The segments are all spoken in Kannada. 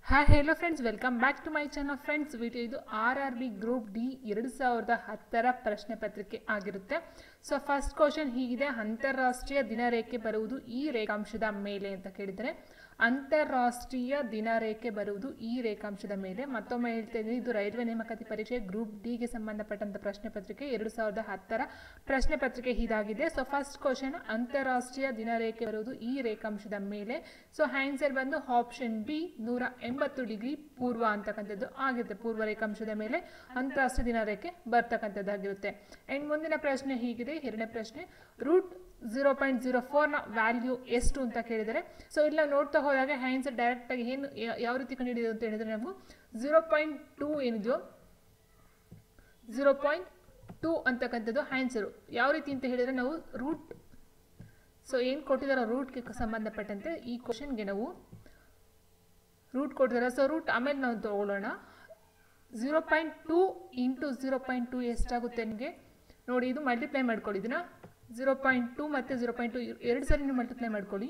hi hello friends welcome back to my channel friends video ಇದು R R B group D ಎರಡು ಸಾವಿರದ ಹತ್ತರ ಪ್ರಶ್ನೆ ಪತ್ರಿಕೆ ಆಗಿರುತ್ತೆ ಸೊ ಫಸ್ಟ್ ಕ್ವಶನ್ ಹೀಗಿದೆ ಅಂತಾರಾಷ್ಟ್ರೀಯ ದಿನರೇಖೆ ಬರುವುದು ಈ ರೇಖಾಂಶದ ಮೇಲೆ ಅಂತ ಕೇಳಿದರೆ ಅಂತಾರಾಷ್ಟ್ರೀಯ ದಿನರೇಖೆ ಬರುವುದು ಈ ರೇಖಾಂಶದ ಮೇಲೆ ಮತ್ತೊಮ್ಮೆ ಹೇಳ್ತಾ ಇದ್ದೀನಿ ಇದು ರೈಲ್ವೆ ನೇಮಕಾತಿ ಪರೀಕ್ಷೆ ಗ್ರೂಪ್ ಡಿಗೆ ಸಂಬಂಧಪಟ್ಟಂತ ಪ್ರಶ್ನೆ ಪತ್ರಿಕೆ ಎರಡು ಸಾವಿರದ ಹತ್ತರ ಪ್ರಶ್ನೆ ಪತ್ರಿಕೆ ಇದಾಗಿದೆ ಸೊ ಫಸ್ಟ್ ಕ್ವಶನ್ ಅಂತಾರಾಷ್ಟ್ರೀಯ ದಿನರೇಖೆ ಬರುವುದು ಈ ರೇಖಾಂಶದ ಮೇಲೆ ಸೊ ಆನ್ಸರ್ ಬಂದು ಆಪ್ಷನ್ ಬಿ ನೂರ ಎಂಬತ್ತು ಡಿಗ್ರಿ ಪೂರ್ವ ಅಂತಕ್ಕಂಥದ್ದು ಆಗಿರುತ್ತೆ ಪೂರ್ವ ರೇಖಾಂಶದ ಮೇಲೆ ಅಂತಾರಾಷ್ಟ್ರೀಯ ದಿನರೇಖೆ ಬರ್ತಕ್ಕಂಥದ್ದಾಗಿರುತ್ತೆ ಆ್ಯಂಡ್ ಮುಂದಿನ ಪ್ರಶ್ನೆ ಹೀಗಿದೆ ಎರಡನೇ ಪ್ರಶ್ನೆ ರೂಟ್ ಝೀರೋ ಪಾಯಿಂಟ್ ಜೀರೋ ಫೋರ್ನ ವ್ಯಾಲ್ಯೂ ಎಷ್ಟು ಅಂತ ಕೇಳಿದರೆ ಸೊ ಇಲ್ಲ ನೋಡ್ತಾ ಹೋದಾಗ ಆನ್ಸರ್ ಡೈರೆಕ್ಟಾಗಿ ಏನು ಯಾ- ಯಾವ ರೀತಿ ಕಂಡುಹಿಡಿಯೋದು ಅಂತ ಹೇಳಿದರೆ ನಾವು ಝೀರೋ ಪಾಯಿಂಟ್ ಟೂ ಏನಿದೆಯೋ ಝೀರೋ ಪಾಯಿಂಟ್ ಟೂ ಅಂತಕ್ಕಂಥದ್ದು ಆನ್ಸರು ಯಾವ ರೀತಿ ಅಂತ ಹೇಳಿದರೆ ನಾವು ರೂಟ್ ಸೊ ಏನು ಕೊಟ್ಟಿದ್ದಾರೋ ರೂಟ್ಗೆ ಸಂಬಂಧಪಟ್ಟಂತೆ ಈ ಕ್ವಶನ್ಗೆ ನಾವು ರೂಟ್ ಕೊಟ್ಟಿದ್ದಾರೆ ಸೊ ರೂಟ್ ಆಮೇಲೆ ನಾವು ತಗೊಳ್ಳೋಣ zero point two into zero point two ಎಷ್ಟಾಗುತ್ತೆ ನಿಮಗೆ ನೋಡಿ ಇದು ಮಲ್ಟಿಪ್ಲೈ ಮಾಡ್ಕೊಳ್ಳಿ ಇದನ್ನ ಝೀರೋ ಪಾಯಿಂಟ್ ಟೂ ಮತ್ತು ಝೀರೋ ಪಾಯಿಂಟ್ ಟು ಎರಡು ಸರಿ ನೀವು ಮಲ್ಟಿಪ್ಲೈ ಮಾಡ್ಕೊಳ್ಳಿ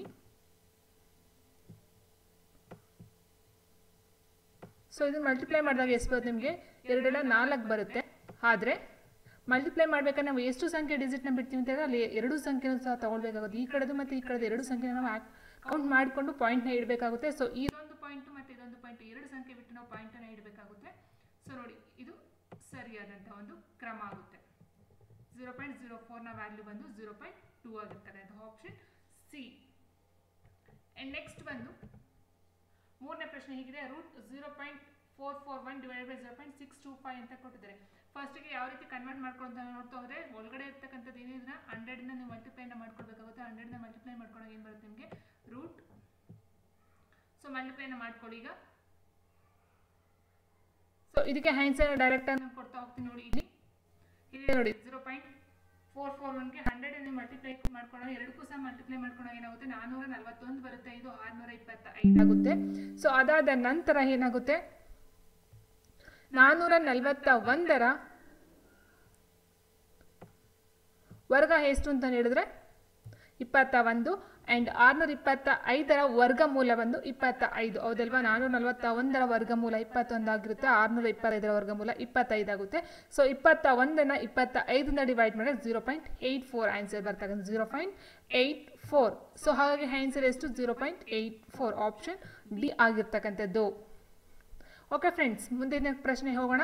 ಸೊ ಇದನ್ನ ಮಲ್ಟಿಪ್ಲೈ ಮಾಡಿದಾಗ ಎಷ್ಟು ಬರುತ್ತೆ ನಿಮಗೆ ಎರಡೆಲ್ಲ ನಾಲ್ಕು ಬರುತ್ತೆ ಆದರೆ ಮಲ್ಟಿಪ್ಲೈ ಮಾಡ್ಬೇಕಾದ್ರೆ ನಾವು ಎಷ್ಟು ಸಂಖ್ಯೆ ಡಿಜಿಟ್ನ ಬಿಡ್ತೀವಿ ಅಂತ ಹೇಳಿದ್ರೆ ಅಲ್ಲಿ ಎರಡು ಸಂಖ್ಯೆನೂ ಸಹ ತಗೊಳ್ಬೇಕಾಗುತ್ತೆ ಈ ಕಡೆದು ಮತ್ತು ಈ ಕಡೆದು ಎರಡು ಸಂಖ್ಯೆನ ನಾವು ಕೌಂಟ್ ಮಾಡಿಕೊಂಡು ಪಾಯಿಂಟ್ನ ಇಡಬೇಕಾಗುತ್ತೆ ಸೊ ಇದೊಂದು ಪಾಯಿಂಟು ಮತ್ತು ಇದೊಂದು ಪಾಯಿಂಟ್ ಎರಡು ಸಂಖ್ಯೆ ಬಿಟ್ಟು ನಾವು ಪಾಯಿಂಟನ್ನು ಇಡಬೇಕಾಗುತ್ತೆ ಸೊ ನೋಡಿ ಇದು ಸರಿಯಾದಂಥ ಒಂದು ಕ್ರಮ ಆಗುತ್ತೆ ಝೀರೋ ಪಾಯಿಂಟ್ ಝೀರೋ ಫೋರ್ನ ವ್ಯಾಲ್ಯೂ ಬಂದು ಝೀರೋ ಪಾಯಿಂಟ್ ಟೂ ಆಗಿರ್ತದೆ ಅದು ಆಪ್ಷನ್ ಸಿ ಆ್ಯಂಡ್ ನೆಕ್ಸ್ಟ್ ಬಂದು ಮೂರನೇ ಪ್ರಶ್ನೆ ಹೀಗಿದೆ root zero point four four one divide by zero point six two five ಅಂತ ಕೊಟ್ಟಿದ್ದಾರೆ ಫಸ್ಟಿಗೆ ಯಾವ ರೀತಿ ಕನ್ವರ್ಟ್ ಮಾಡ್ಕೊಂಡು ನೋಡ್ತಾ ಹೋದರೆ ಒಳಗಡೆ ಇರ್ತಕ್ಕಂಥದ್ದು ಏನಿದ್ರೆ ಹಂಡ್ರೆಡ್ನ ನೀವು ಮಲ್ಟಿಪ್ಲೈನ ಮಾಡ್ಕೊಳ್ಬೇಕಾಗುತ್ತೆ ಹಂಡ್ರೆಡ್ನ ಮಲ್ಟಿಪ್ಲೈ ಮಾಡ್ಕೊಂಡಾಗ ಏನು ಬರುತ್ತೆ ನಿಮಗೆ ರೂಟ್ ಸೊ ಮಲ್ಟಿಪ್ಲೈನ ಮಾಡ್ಕೊಳ್ಳಿ ಈಗ ಸೊ ಇದಕ್ಕೆ ಆನ್ಸರ್ ಡೈರೆಕ್ಟ್ ಆಗಿ ನಾನು ಕೊಡ್ತಾ ಹೋಗ್ತೀನಿ ನೋಡಿ ಇಲ್ಲಿ ಇಲ್ಲಿ ನೋಡಿ ಝೀರೋ ಪಾಯಿಂಟ್ ಫೋರ್ ಫೋರ್ ಒನ್ಗೆ ಹಂಡ್ರೆಡ್ ನೀವು ಮಲ್ಟಿಪ್ಲೈ ಮಾಡ್ಕೊಂಡಾಗ ಎರಡಕ್ಕೂ ಸಹ ಮಲ್ಟಿಪ್ಲೈ ಮಾಡ್ಕೊಂಡಾಗ ಏನಾಗುತ್ತೆ ನಾನ್ನೂರ ನಲವತ್ತೊಂದು ಬರುತ್ತೆ ಇದು ಆರುನೂರ ಇಪ್ಪತ್ತ ಐದು ಆಗುತ್ತೆ ಸೊ ಅದಾದ ನಂತರ ಏನಾಗುತ್ತೆ ನಾನ್ನೂರ ನಲವತ್ತ ಒಂದರ ವರ್ಗ ಎಷ್ಟು ಅಂತ ಹೇಳಿದ್ರೆ ಇಪ್ಪತ್ತ ಒಂದು ಆ್ಯಂಡ್ ಆರುನೂರ ಇಪ್ಪತ್ತ ಐದರ ವರ್ಗಮೂಲ ಬಂದು ಇಪ್ಪತ್ತ ಐದು ಹೌದಲ್ವಾ ನಾನ್ನೂರ ನಲವತ್ತ ಒಂದರ ವರ್ಗಮೂಲ ಇಪ್ಪತ್ತೊಂದು ಆಗಿರುತ್ತೆ ಆರುನೂರ ಇಪ್ಪತ್ತೈದರ ವರ್ಗಮೂಲ ಇಪ್ಪತ್ತೈದು ಆಗುತ್ತೆ ಸೊ ಇಪ್ಪತ್ತ ಒಂದನ್ನು ಇಪ್ಪತ್ತ ಐದನ್ನ ಡಿವೈಡ್ ಮಾಡಿದ್ರೆ zero point eight four answer ಬರ್ತಕ್ಕಂಥ zero point eight four so ಹಾಗಾಗಿ ಆನ್ಸರ್ ಎಷ್ಟು zero point eight four option D ಆಗಿರ್ತಕ್ಕಂಥದ್ದು ಓಕೆ ಫ್ರೆಂಡ್ಸ್ ಮುಂದಿನ ಪ್ರಶ್ನೆ ಹೋಗೋಣ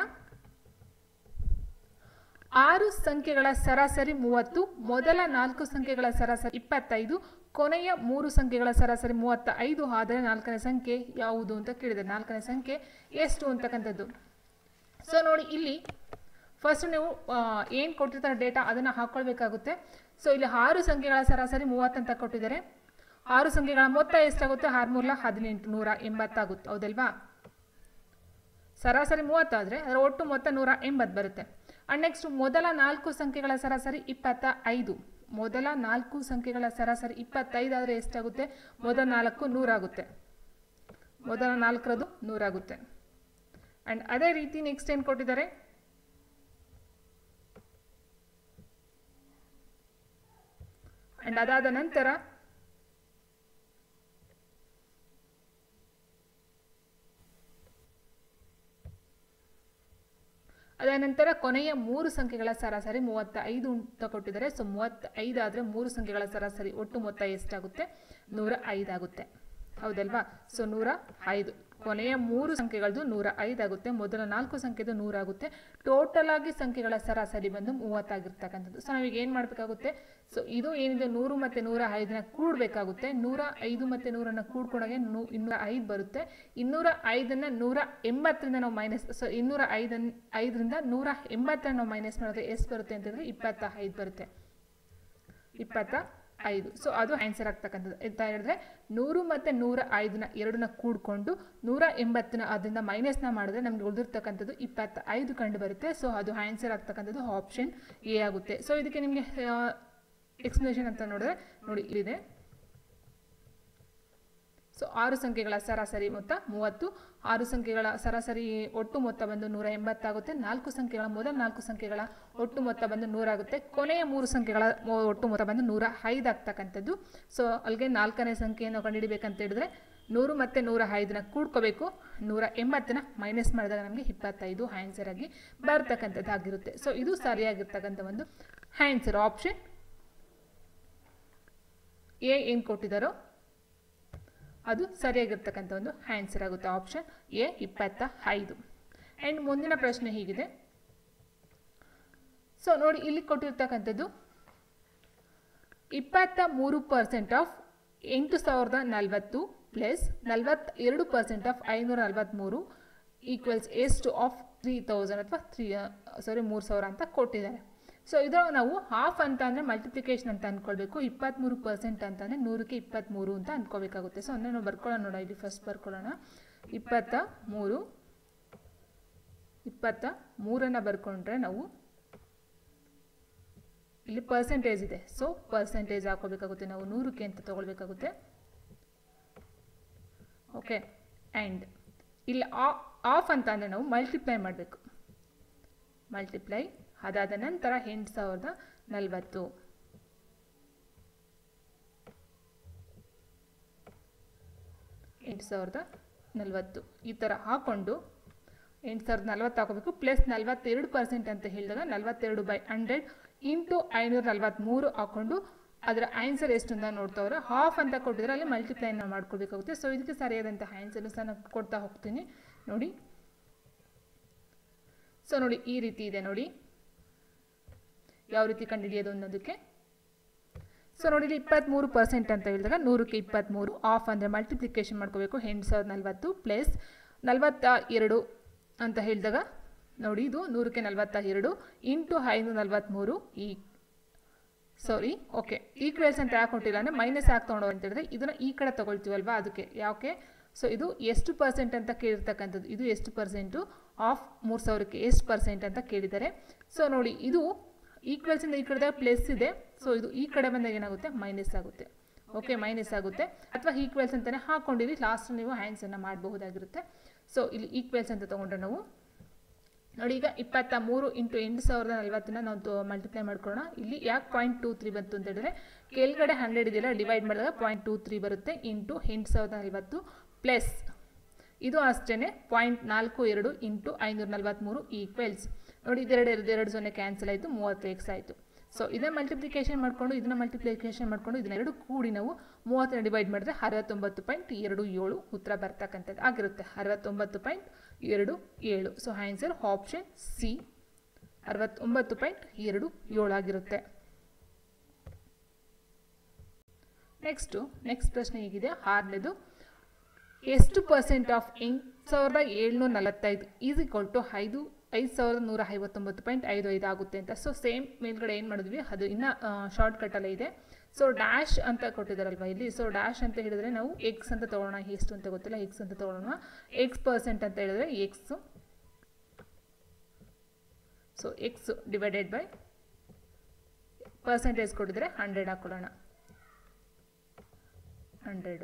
ಆರು ಸಂಖ್ಯೆಗಳ ಸರಾಸರಿ ಮೂವತ್ತು ಮೊದಲ ನಾಲ್ಕು ಸಂಖ್ಯೆಗಳ ಸರಾಸರಿ ಇಪ್ಪತ್ತೈದು ಕೊನೆಯ ಮೂರು ಸಂಖ್ಯೆಗಳ ಸರಾಸರಿ ಮೂವತ್ತ ಐದು ಆದರೆ ನಾಲ್ಕನೇ ಸಂಖ್ಯೆ ಯಾವುದು ಅಂತ ಕೇಳಿದೆ ನಾಲ್ಕನೇ ಸಂಖ್ಯೆ ಎಷ್ಟು ಅಂತಕ್ಕಂಥದ್ದು ಸೊ ನೋಡಿ ಇಲ್ಲಿ ಫಸ್ಟ್ ನೀವು ಏನು ಕೊಟ್ಟಿರ್ತಾರೆ ಡೇಟಾ ಅದನ್ನು ಹಾಕ್ಕೊಳ್ಬೇಕಾಗುತ್ತೆ ಸೊ ಇಲ್ಲಿ ಆರು ಸಂಖ್ಯೆಗಳ ಸರಾಸರಿ ಮೂವತ್ತು ಅಂತ ಕೊಟ್ಟಿದ್ದಾರೆ ಆರು ಸಂಖ್ಯೆಗಳ ಮೊತ್ತ ಎಷ್ಟಾಗುತ್ತೆ ಆರು ಮೂರ್ಲ ಹದಿನೆಂಟು ನೂರ ಎಂಬತ್ತಾಗುತ್ತೆ ಹೌದಲ್ವಾ ಸರಾಸರಿ ಮೂವತ್ತಾದರೆ ಅದರ ಒಟ್ಟು ಮೊತ್ತ ನೂರ ಎಂಬತ್ತು ಬರುತ್ತೆ ಆ್ಯಂಡ್ ನೆಕ್ಸ್ಟ್ ಮೊದಲ ನಾಲ್ಕು ಸಂಖ್ಯೆಗಳ ಸರಾಸರಿ ಇಪ್ಪತ್ತ ಐದು ಮೊದಲ ನಾಲ್ಕು ಸಂಖ್ಯೆಗಳ ಸರಾಸರಿ ಇಪ್ಪತ್ತೈದು ಆದರೆ ಎಷ್ಟಾಗುತ್ತೆ ಮೊದಲ ನಾಲ್ಕು ನೂರಾಗುತ್ತೆ ಮೊದಲ ನಾಲ್ಕರದು ನೂರಾಗುತ್ತೆ ಆ್ಯಂಡ್ ಅದೇ ರೀತಿ ನೆಕ್ಸ್ಟ್ ಏನು ಕೊಟ್ಟಿದ್ದಾರೆ ಆ್ಯಂಡ್ ಅದಾದ ನಂತರ ಅದಾದ ನಂತರ ಕೊನೆಯ ಮೂರು ಸಂಖ್ಯೆಗಳ ಸರಾಸರಿ ಮೂವತ್ತ ಐದು ಅಂತ ಕೊಟ್ಟಿದ್ದಾರೆ ಸೊ ಮೂವತ್ತೈದು ಆದರೆ ಮೂರು ಸಂಖ್ಯೆಗಳ ಸರಾಸರಿ ಒಟ್ಟು ಮೊತ್ತ ಎಷ್ಟಾಗುತ್ತೆ ನೂರ ಐದಾಗುತ್ತೆ ಹೌದಲ್ವಾ ಸೊ ನೂರ ಐದು ಕೊನೆಯ ಮೂರು ಸಂಖ್ಯೆಗಳದ್ದು ನೂರ ಐದಾಗುತ್ತೆ ಮೊದಲ ನಾಲ್ಕು ಸಂಖ್ಯೆದು ನೂರಾಗುತ್ತೆ ಟೋಟಲ್ ಆಗಿ ಸಂಖ್ಯೆಗಳ ಸರಾಸರಿ ಬಂದು ಮೂವತ್ತಾಗಿರ್ತಕ್ಕಂಥದ್ದು ಸೊ ನಾವೀಗ ಏನು ಮಾಡಬೇಕಾಗುತ್ತೆ ಸೊ ಇದು ಏನಿದೆ ನೂರು ಮತ್ತು ನೂರ ಐದನ್ನ ಕೂಡಬೇಕಾಗುತ್ತೆ ನೂರ ಐದು ಮತ್ತು ನೂರನ್ನು ಕೂಡ್ಕೊಂಡಾಗೆ ನೂ ಇನ್ನೂರ ಐದು ಬರುತ್ತೆ ಇನ್ನೂರ ಐದನ್ನು ನೂರ ಎಂಬತ್ತರಿಂದ ನಾವು ಮೈನಸ್ ಸೊ ಇನ್ನೂರ ಐದನ್ ಐದರಿಂದ ನೂರ ಎಂಬತ್ತನ್ನು ನಾವು ಮೈನಸ್ ಮಾಡಿದ್ರೆ ಎಷ್ಟು ಬರುತ್ತೆ ಅಂತಂದರೆ ಇಪ್ಪತ್ತ ಐದು ಬರುತ್ತೆ ಇಪ್ಪತ್ತ ಐದು ಸೊ ಅದು ಆನ್ಸರ್ ಆಗ್ತಕ್ಕಂಥದ್ದು ಅಂತ ಹೇಳಿದ್ರೆ ನೂರು ಮತ್ತು ನೂರ ಐದನ್ನ ಎರಡನ್ನ ಕೂಡ್ಕೊಂಡು ನೂರ ಎಂಬತ್ತನ್ನ ಅದರಿಂದ ಮೈನಸ್ನ ಮಾಡಿದ್ರೆ ನಮ್ಗೆ ಉಳಿದಿರ್ತಕ್ಕಂಥದ್ದು ಇಪ್ಪತ್ತ ಐದು ಕಂಡು ಬರುತ್ತೆ ಸೊ ಅದು ಆನ್ಸರ್ ಆಗ್ತಕ್ಕಂಥದ್ದು ಆಪ್ಷನ್ ಎ ಆಗುತ್ತೆ ಸೊ ಇದಕ್ಕೆ ನಿಮಗೆ ಎಕ್ಸ್ಪ್ಲನೇಷನ್ ಅಂತ ನೋಡಿದ್ರೆ ನೋಡಿ ಇಲ್ಲಿದೆ ಸೊ ಆರು ಸಂಖ್ಯೆಗಳ ಸರಾಸರಿ ಮೊತ್ತ ಮೂವತ್ತು ಆರು ಸಂಖ್ಯೆಗಳ ಸರಾಸರಿ ಒಟ್ಟು ಮೊತ್ತ ಬಂದು ನೂರ ಎಂಬತ್ತಾಗುತ್ತೆ ನಾಲ್ಕು ಸಂಖ್ಯೆಗಳ ಮೊದಲ ನಾಲ್ಕು ಸಂಖ್ಯೆಗಳ ಒಟ್ಟು ಮೊತ್ತ ಬಂದು ನೂರಾಗುತ್ತೆ ಕೊನೆಯ ಮೂರು ಸಂಖ್ಯೆಗಳ ಮೊ- ಒಟ್ಟು ಮೊತ್ತ ಬಂದು ನೂರ ಐದು ಆಗ್ತಕ್ಕಂಥದ್ದು ಸೊ ಅಲ್ಲಿಗೆ ನಾಲ್ಕನೇ ಸಂಖ್ಯೆಯನ್ನು ಕಂಡುಹಿಡಿಬೇಕಂತ ಹೇಳಿದ್ರೆ ನೂರು ಮತ್ತು ನೂರ ಐದನ್ನ ಕೂಡ್ಕೋಬೇಕು ನೂರ ಎಂಬತ್ತನ್ನ ಮೈನಸ್ ಮಾಡಿದಾಗ ನಮಗೆ ಇಪ್ಪತ್ತೈದು ಆನ್ಸರ್ ಆಗಿ ಬರ್ತಕ್ಕಂಥದ್ದಾಗಿರುತ್ತೆ ಸೊ ಇದು ಸರಿಯಾಗಿರ್ತಕ್ಕಂಥ ಒಂದು ಆನ್ಸರ್ ಆಪ್ಷನ್ ಎ ಏನು ಕೊಟ್ಟಿದ್ದಾರೋ ಅದು ಸರಿಯಾಗಿರ್ತಕ್ಕಂಥ ಒಂದು ಆನ್ಸರ್ ಆಗುತ್ತೆ ಆಪ್ಷನ್ ಎ ಇಪ್ಪತ್ತ ಐದು ಆ್ಯಂಡ್ ಮುಂದಿನ ಪ್ರಶ್ನೆ ಹೀಗಿದೆ ಸೊ ನೋಡಿ ಇಲ್ಲಿ ಕೊಟ್ಟಿರ್ತಕ್ಕಂಥದ್ದು ಇಪ್ಪತ್ತ ಮೂರು ಪರ್ಸೆಂಟ್ ಆಫ್ ಎಂಟು ಸಾವಿರದ ನಲವತ್ತು ಪ್ಲಸ್ ನಲವತ್ತೆರಡು ಪರ್ಸೆಂಟ್ ಆಫ್ ಐನೂರ ನಲವತ್ತ್ಮೂರು ಈಕ್ವಲ್ಸ್ ಎಷ್ಟು ಆಫ್ ತ್ರೀ ತೌಸಂಡ್ ಅಥವಾ ತ್ರೀ ಸಾರಿ ಮೂರು ಸಾವಿರ ಅಂತ ಕೊಟ್ಟಿದ್ದಾರೆ ಸೊ ಇದರ ನಾವು ಹಾಫ್ ಅಂತ ಅಂದರೆ ಮಲ್ಟಿಪ್ಲಿಕೇಶನ್ ಅಂತ ಅಂದ್ಕೊಳ್ಬೇಕು ಇಪ್ಪತ್ತ್ಮೂರು ಪರ್ಸೆಂಟ್ ಅಂತಂದರೆ ನೂರಕ್ಕೆ ಇಪ್ಪತ್ತ್ಮೂರು ಅಂತ ಅಂದ್ಕೋಬೇಕಾಗುತ್ತೆ ಸೊ ಅಂದರೆ ನಾವು ಬರ್ಕೊಳ್ಳೋಣ ನೋಡ ಇಲ್ಲಿ ಫಸ್ಟ್ ಬರ್ಕೊಳ್ಳೋಣ ಇಪ್ಪತ್ತ ಮೂರು ಇಪ್ಪತ್ತ ಮೂರನ್ನು ಬರ್ಕೊಂಡ್ರೆ ನಾವು ಇಲ್ಲಿ ಪರ್ಸೆಂಟೇಜ್ ಇದೆ ಸೊ ಪರ್ಸೆಂಟೇಜ್ ಹಾಕೋಬೇಕಾಗುತ್ತೆ ನಾವು ನೂರಕ್ಕೆ ಅಂತ ತೊಗೊಳ್ಬೇಕಾಗುತ್ತೆ ಓಕೆ ಆ್ಯಂಡ್ ಇಲ್ಲಿ ಆಫ್ ಅಂತ ಅಂದರೆ ನಾವು ಮಲ್ಟಿಪ್ಲೈ ಮಾಡಬೇಕು ಮಲ್ಟಿಪ್ಲೈ ಅದಾದ ನಂತರ ಎಂಟು ಸಾವಿರದ ನಲವತ್ತು ಎಂಟು ಸಾವಿರದ ನಲವತ್ತು ಈ ಥರ ಹಾಕ್ಕೊಂಡು ಎಂಟು ಸಾವಿರದ ನಲ್ವತ್ತು ಹಾಕೋಬೇಕು ಪ್ಲಸ್ ನಲ್ವತ್ತೆರಡು ಪರ್ಸೆಂಟ್ ಅಂತ ಹೇಳಿದಾಗ ನಲ್ವತ್ತೆರಡು ಬೈ ಹಂಡ್ರೆಡ್ ಇಂಟು ಐನೂರ ನಲ್ವತ್ತ್ಮೂರು ಹಾಕ್ಕೊಂಡು ಅದರ ಆನ್ಸರ್ ಎಷ್ಟು ಅಂತ ನೋಡ್ತಾವ್ರೆ ಹಾಫ್ ಅಂತ ಕೊಟ್ಟಿದ್ರೆ ಅಲ್ಲಿ ಮಲ್ಟಿಪ್ಲೈನ ಮಾಡ್ಕೊಳ್ಬೇಕಾಗುತ್ತೆ ಸೊ ಇದಕ್ಕೆ ಸರಿಯಾದಂಥ ಆನ್ಸರ್ನು ಸಹ ನಾನು ಕೊಡ್ತಾ ಹೋಗ್ತೀನಿ ನೋಡಿ ಸೊ ನೋಡಿ ಈ ರೀತಿ ಇದೆ ನೋಡಿ ಯಾವ ರೀತಿ ಕಂಡುಹಿಡಿಯೋದು ಅನ್ನೋದಕ್ಕೆ ಸೊ ನೋಡಿ ಇಲ್ಲಿ ಇಪ್ಪತ್ತ್ಮೂರು ಪರ್ಸೆಂಟ್ ಅಂತ ಹೇಳಿದಾಗ ನೂರಕ್ಕೆ ಇಪ್ಪತ್ತ್ಮೂರು ಆಫ್ ಅಂದರೆ ಮಲ್ಟಿಪ್ಲಿಕೇಶನ್ ಮಾಡ್ಕೋಬೇಕು ಎಂಟು ಸಾವಿರದ ನಲ್ವತ್ತು ಪ್ಲಸ್ ನಲ್ವತ್ತ ಎರಡು ಅಂತ ಹೇಳಿದಾಗ ನೋಡಿ ಇದು ನೂರಕ್ಕೆ ನಲ್ವತ್ತ ಎರಡು ಇಂಟು ಐನೂರ ನಲ್ವತ್ತ್ಮೂರು ಈ ಸಾರಿ ಓಕೆ ಈಕ್ವೇಲ್ಸ್ ಅಂತ ಯಾಕೆ ಕೊಟ್ಟಿಲ್ಲ ಅಂದರೆ ಮೈನಸ್ ಯಾಕೆ ತೊಗೊಂಡು ಅಂತ ಹೇಳಿದ್ರೆ ಇದನ್ನು ಈ ಕಡೆ ತೊಗೊಳ್ತೀವಲ್ವಾ ಅದಕ್ಕೆ ಯಾಕೆ ಸೊ ಇದು ಎಷ್ಟು ಪರ್ಸೆಂಟ್ ಅಂತ ಕೇಳಿರ್ತಕ್ಕಂಥದ್ದು ಇದು ಎಷ್ಟು ಪರ್ಸೆಂಟು ಆಫ್ ಮೂರು ಸಾವಿರಕ್ಕೆ ಎಷ್ಟು ಪರ್ಸೆಂಟ್ ಅಂತ ಕೇಳಿದ್ದಾರೆ ಸೊ ನೋಡಿ ಇದು ಈಕ್ವಲ್ಸಿಂದ ಈ ಕಡೆ ಪ್ಲಸ್ ಇದೆ ಸೊ ಇದು ಈ ಕಡೆ ಬಂದಾಗ ಏನಾಗುತ್ತೆ ಮೈನಸ್ ಆಗುತ್ತೆ ಓಕೆ ಮೈನಸ್ ಆಗುತ್ತೆ ಅಥವಾ ಈಕ್ವಲ್ಸ್ ಅಂತಲೇ ಹಾಕ್ಕೊಂಡಿರಿ ಲಾಸ್ಟ್ ನೀವು ಹ್ಯಾಂಡ್ಸನ್ನು ಮಾಡಬಹುದಾಗಿರುತ್ತೆ ಸೊ ಇಲ್ಲಿ ಈಕ್ವಲ್ಸ್ ಅಂತ ತೊಗೊಂಡ್ರೆ ನಾವು ನೋಡಿ ಈಗ ಇಪ್ಪತ್ತ ಮೂರು ಇಂಟು ಎಂಟು ಸಾವಿರದ ನಲ್ವತ್ತನ್ನ ನಾವು ಮಲ್ಟಿಪ್ಲೈ ಮಾಡ್ಕೊಳ್ಳೋಣ ಇಲ್ಲಿ ಯಾಕೆ ಪಾಯಿಂಟ್ ಟೂ ತ್ರೀ ಬಂತು ಅಂತ ಹೇಳಿದ್ರೆ ಕೆಳಗಡೆ ಹಂಡ್ರೆಡ್ ಇದೆಯಲ್ಲ ಡಿವೈಡ್ ಮಾಡಿದಾಗ ಪಾಯಿಂಟ್ ಟೂ ತ್ರೀ ಬರುತ್ತೆ ಇಂಟು ಎಂಟು ಸಾವಿರದ ನಲ್ವತ್ತು ಪ್ಲಸ್ ಇದು ಅಷ್ಟೇ ಪಾಯಿಂಟ್ ನಾಲ್ಕು ಎರಡು ಇಂಟು ಐನೂರ ನಲ್ವತ್ತ್ಮೂರು ಈಕ್ವೆಲ್ಸ್ ನೋಡಿ ಇದೆರಡು ಎರಡು ಎರಡು ಸೊನ್ನೆ ಕ್ಯಾನ್ಸಲ್ ಆಯಿತು ಮೂವತ್ತು ಎಕ್ಸ್ ಆಯಿತು ಸೊ ಇದನ್ನ ಮಲ್ಟಿಪ್ಲಿಕೇಶನ್ ಮಾಡಿಕೊಂಡು ಇದನ್ನ ಮಲ್ಟಿಪ್ಲಿಕೇಶನ್ ಮಾಡಿಕೊಂಡು ಇದನ್ನ ಎರಡು ಕೂಡಿ ನಾವು ಮೂವತ್ತನ್ನ ಡಿವೈಡ್ ಮಾಡಿದ್ರೆ ಅರವತ್ತೊಂಬತ್ತು ಪಾಯಿಂಟ್ ಎರಡು ಏಳು ಉತ್ತರ ಬರ್ತಕ್ಕಂಥದ್ದು ಆಗಿರುತ್ತೆ ಅರವತ್ತೊಂಬತ್ತು ಪಾಯಿಂಟ್ ಎರಡು ಏಳು ಸೊ ಆನ್ಸರ್ ಆಪ್ಷನ್ ಸಿ ಅರವತ್ತೊಂಬತ್ತು ಪಾಯಿಂಟ್ ಎರಡು ಏಳು ಆಗಿರುತ್ತೆ ನೆಕ್ಸ್ಟು ನೆಕ್ಸ್ಟ್ ಪ್ರಶ್ನೆ ಹೀಗಿದೆ ಆರನೇದು ಎಷ್ಟು ಪರ್ಸೆಂಟ್ ಆಫ್ ಎಂಟು ಸಾವಿರದ ಏಳ್ನೂರ ನಲವತ್ತೈದು ಈಸ್ ಈಕ್ವಲ್ ಟು ಐದು ಐದು ಸಾವಿರದ ನೂರ ಐವತ್ತೊಂಬತ್ತು ಪಾಯಿಂಟ್ ಐದು ಐದು ಆಗುತ್ತೆ ಅಂತ ಸೊ ಸೇಮ್ ಮೇಲ್ಗಡೆ ಏನು ಮಾಡಿದ್ವಿ ಅದು ಇನ್ನೂ ಶಾರ್ಟ್ ಕಟ್ಟಲ್ಲೇ ಇದೆ ಸೊ ಡ್ಯಾಶ್ ಅಂತ ಕೊಟ್ಟಿದ್ದಾರಲ್ವ ಇಲ್ಲಿ ಸೊ ಡ್ಯಾಶ್ ಅಂತ ಹೇಳಿದ್ರೆ ನಾವು ಎಕ್ಸ್ ಅಂತ ತೊಗೊಳ್ಳೋಣ ಎಷ್ಟು ಅಂತ ಗೊತ್ತಿಲ್ಲ ಎಕ್ಸ್ ಅಂತ ತೊಗೊಳ್ಳೋಣ ಎಕ್ಸ್ ಪರ್ಸೆಂಟ್ ಅಂತ ಹೇಳಿದ್ರೆ X so X divided by percentage ಕೊಟ್ಟಿದ್ರೆ ಹಂಡ್ರೆಡ್ ಹಾಕ್ಕೊಳ್ಳೋಣ ಹಂಡ್ರೆಡ್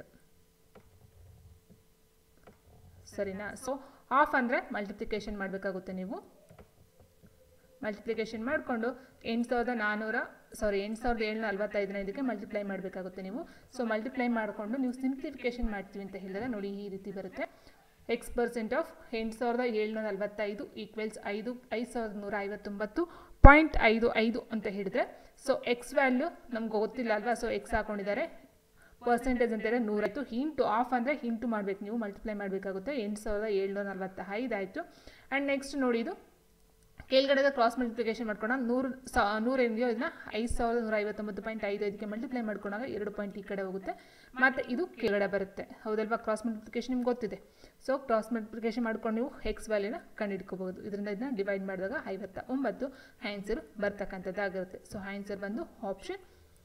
ಸರಿನಾ ಸೊ ಆಫ್ ಅಂದರೆ ಮಲ್ಟಿಪ್ಲಿಕೇಶನ್ ಮಾಡಬೇಕಾಗುತ್ತೆ ನೀವು ಮಲ್ಟಿಪ್ಲಿಕೇಶನ್ ಮಾಡಿಕೊಂಡು ಎಂಟು ಸಾವಿರದ ನಾನ್ನೂರ ಸಾರಿ ಎಂಟು ಸಾವಿರದ ಏಳ್ನೂರ ನಲ್ವತ್ತೈದನ ಇದಕ್ಕೆ ಮಲ್ಟಿಪ್ಲೈ ಮಾಡಬೇಕಾಗುತ್ತೆ ನೀವು ಸೊ ಮಲ್ಟಿಪ್ಲೈ ಮಾಡಿಕೊಂಡು ನೀವು ಸಿಂಪ್ಲಿಫಿಕೇಶನ್ ಮಾಡ್ತೀವಿ ಅಂತ ಹೇಳಿದಾಗ ನೋಡಿ ಈ ರೀತಿ ಬರುತ್ತೆ ಎಕ್ಸ್ ಪರ್ಸೆಂಟ್ ಆಫ್ ಎಂಟು ಸಾವಿರದ ಏಳ್ನೂರ ನಲ್ವತ್ತೈದು ಈಕ್ವೆಲ್ಸ್ ಐದು ಐದು ಸಾವಿರದ ನೂರ ಐವತ್ತೊಂಬತ್ತು ಪಾಯಿಂಟ್ ಐದು ಐದು ಅಂತ ಹೇಳಿದ್ರೆ ಸೊ ಎಕ್ಸ್ ವ್ಯಾಲ್ಯೂ ನಮ್ಗೆ ಗೊತ್ತಿಲ್ಲ ಅಲ್ವಾ ಸೊ ಎಕ್ಸ್ ಹಾಕೊಂಡಿದ್ದಾರೆ ಪರ್ಸೆಂಟೇಜ್ ಅಂತ ಹೇಳಿದ್ರೆ ನೂರಾಯಿತು ಹಿಂಟು ಆಫ್ ಅಂದರೆ ಹಿಂಟು ಮಾಡಬೇಕು ನೀವು ಮಲ್ಟಿಪ್ಲೈ ಮಾಡಬೇಕಾಗುತ್ತೆ ಎಂಟು ಸಾವಿರದ ಏಳ್ನೂರ ನಲ್ವತ್ತ ಐದು ಆಯಿತು ಆ್ಯಂಡ್ ನೆಕ್ಸ್ಟ್ ನೋಡಿ ಇದು ಕೆಳಗಡೆ ಕ್ರಾಸ್ ಮಲ್ಟಿಪ್ಲಿಕೇಶನ್ ಮಾಡ್ಕೊಂಡಾಗ ನೂರು ಸಾ ನೂರು ಏನಿದೆಯೋ ಇದನ್ನ ಐದು ಸಾವಿರದ ನೂರ ಐವತ್ತೊಂಬತ್ತು ಪಾಯಿಂಟ್ ಐದು ಐದಕ್ಕೆ ಮಲ್ಟಿಪ್ಲೈ ಮಾಡ್ಕೊಂಡಾಗ ಎರಡು ಪಾಯಿಂಟ್ ಈ ಕಡೆ ಹೋಗುತ್ತೆ ಮತ್ತು ಇದು ಕೆಳಗಡೆ ಬರುತ್ತೆ ಹೌದಲ್ವಾ ಕ್ರಾಸ್ ಮಲ್ಟಿಪ್ಲಿಕೇಶನ್ ನಿಮ್ಗೆ ಗೊತ್ತಿದೆ ಸೊ ಕ್ರಾಸ್ ಮಲ್ಟಿಪ್ಲಿಕೇಶನ್ ಮಾಡ್ಕೊಂಡು ನೀವು ಎಕ್ಸ್ ವ್ಯಾಲ್ಯೂನ ಕಂಡುಹಿಡ್ಕೋಬಹುದು ಇದರಿಂದ ಇದನ್ನ ಡಿವೈಡ್ ಮಾಡಿದಾಗ ಐವತ್ತ ಒಂಬತ್ತು ಆನ್ಸರ್ ಬರ್ತಕ್ಕಂಥದ್ದಾಗಿರುತ್ತೆ ಸೊ ಆನ್ಸರ್ ಬಂದು ಆಪ್ಷನ್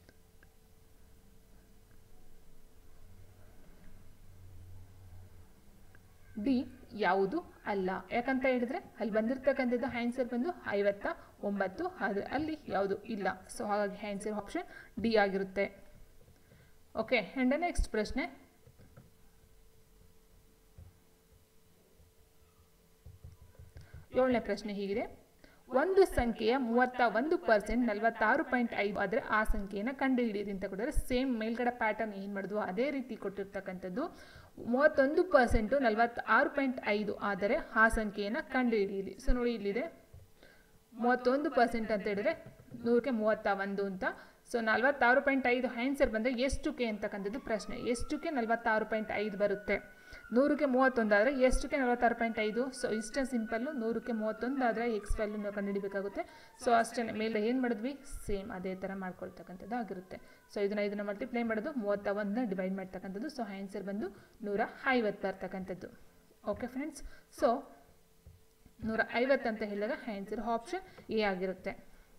ಡಿ ಯಾವುದು ಅಲ್ಲ ಯಾಕಂತ ಹೇಳಿದ್ರೆ ಅಲ್ಲಿ ಬಂದಿರತಕ್ಕಂಥದ್ದು ಆನ್ಸರ್ ಬಂದು ಐವತ್ತ ಒಂಬತ್ತು ಆದರೆ ಅಲ್ಲಿ ಯಾವುದು ಇಲ್ಲ ಸೊ ಹಾಗಾಗಿ ಆನ್ಸರ್ ಆಪ್ಷನ್ ಡಿ ಆಗಿರುತ್ತೆ ಓಕೆ ಆ್ಯಂಡ್ ನೆಕ್ಸ್ಟ್ ಪ್ರಶ್ನೆ ಏಳನೇ ಪ್ರಶ್ನೆ ಹೀಗಿದೆ ಒಂದು ಸಂಖ್ಯೆಯ ಮೂವತ್ತ ಒಂದು ಪರ್ಸೆಂಟ್ ನಲವತ್ತಾರು ಪಾಯಿಂಟ್ ಐದು ಆದರೆ ಆ ಸಂಖ್ಯೆಯನ್ನು ಕಂಡುಹಿಡಿಯಿರಿ ಅಂತ ಕೊಟ್ಟಿದ್ದಾರೆ ಸೇಮ್ ಮೇಲ್ಗಡೆ ಪ್ಯಾಟರ್ನ್ ಏನು ಮಾಡಿದ್ವು ಅದೇ ರೀತಿ ಕೊಟ್ಟಿರ್ತಕ್ಕಂಥದ್ದು ಮೂವತ್ತೊಂದು ಪರ್ಸೆಂಟು ನಲವತ್ತಾರು ಪಾಯಿಂಟ್ ಐದು ಆದರೆ ಆ ಸಂಖ್ಯೆಯನ್ನು ಕಂಡುಹಿಡಿಯಿರಿ ಸೊ ನೋಡಿ ಇಲ್ಲಿದೆ ಮೂವತ್ತೊಂದು ಪರ್ಸೆಂಟ್ ಅಂತ ಹೇಳಿದ್ರೆ ನೂರಕ್ಕೆ ಮೂವತ್ತ ಒಂದು ಅಂತ ಸೊ ನಲ್ವತ್ತಾರು ಪಾಯಿಂಟ್ ಐದು ಆನ್ಸರ್ ಬಂದರೆ ಎಷ್ಟುಕ್ಕೆ ಅಂತಕ್ಕಂಥದ್ದು ಪ್ರಶ್ನೆ ಎಷ್ಟುಕ್ಕೆ ನಲ್ವತ್ತಾರು ಪಾಯಿಂಟ್ ಐದು ಬರುತ್ತೆ ನೂರಕ್ಕೆ ಮೂವತ್ತೊಂದು ಆದರೆ ಎಷ್ಟಕ್ಕೆ ನಲವತ್ತಾರು ಪಾಯಿಂಟ್ ಐದು ಸೊ ಇಷ್ಟೇ ಸಿಂಪಲ್ಲು ನೂರಕ್ಕೆ ಮೂವತ್ತೊಂದು ಆದರೆ ಎಕ್ಸ್ ವ್ಯಾಲ್ಯೂ ನಾವು ಕಂಡುಹಿಡಿಬೇಕಾಗುತ್ತೆ ಸೊ ಅಷ್ಟೇ ಮೇಲೆ ಏನು ಮಾಡಿದ್ವಿ ಸೇಮ್ ಅದೇ ಥರ ಮಾಡ್ಕೊಳ್ತಕ್ಕಂಥದ್ದು ಆಗಿರುತ್ತೆ ಸೊ ಇದನ್ನ ಇದನ್ನು ಮಲ್ಟಿಪ್ಲೈ ಮಾಡೋದು ಮೂವತ್ತ ಒಂದನ್ನ ಡಿವೈಡ್ ಮಾಡ್ತಕ್ಕಂಥದ್ದು ಸೊ ಆನ್ಸರ್ ಬಂದು ನೂರ ಐವತ್ತು ಬರ್ತಕ್ಕಂಥದ್ದು ಓಕೆ ಫ್ರೆಂಡ್ಸ್ ಸೊ ನೂರ ಐವತ್ತು ಅಂತ ಹೇಳಿದಾಗ ಆನ್ಸರ್ ಆಪ್ಷನ್ ಎ ಆಗಿರುತ್ತೆ